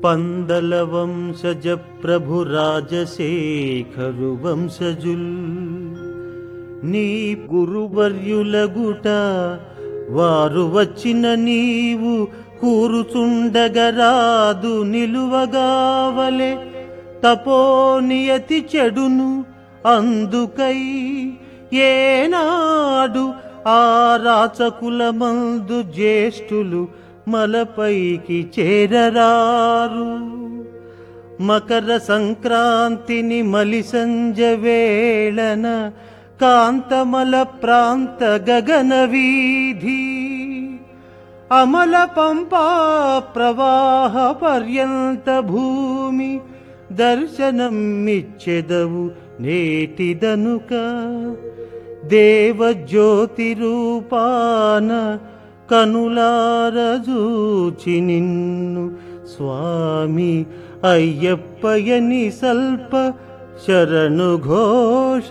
పందల వంశజ ప్రభు రాజశేఖరు వంశజుల్ నీ గురువర్యులగుట వారు వచ్చిన నీవు కూరుచుండగరాదు నిలువగావలే తపోనియతి చెడును అందుకై ఏనాడు ఆ రాచకులమందు జ్యేష్ఠులు మలపైకి చేరరారు మకర సంక్రాంతిని మలి సంజ వేళన కాంతమల ప్రాంత గగన వీధి అమల పంపా ప్రవాహ పర్యంత భూమి దర్శనమిచ్చెదవు నేటిదనుక దేవజ్యోతి రూపాన కనులారజూచి నిన్ను స్వామి అయ్యప్పయని సల్ప శరణు ఘోష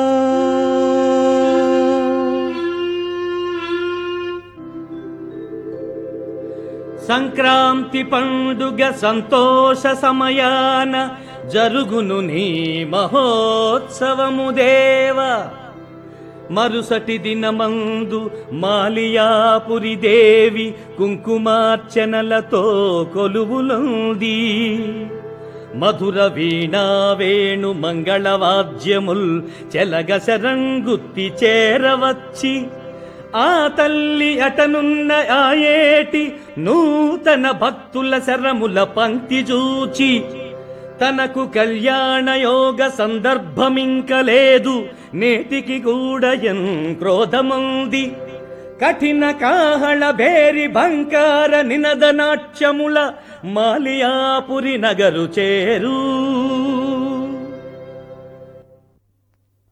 సంక్రాంతి పండుగ సంతోష సమయాన జరుగును నీ మహోత్సవము దేవ మరుసటి దినమందు మాలియాపురి దేవి కుంకుమార్చనలతో కొలువులుంది మధుర వీణా వేణు మంగళవాద్యముల్ చెలగ శరంగుత్తి చేరవచ్చి ఆ తల్లి అటనున్న ఆయేటి నూతన భక్తుల శరముల పంక్తి చూచి తనకు కళ్యాణ యోగ సందర్భమింక లేదు నేటికి కూడా ఎన్ క్రోధముంది కఠిన కాహళ భేరి బంకార నినద నాట్యముల మాలియాపురి నగరు చేరు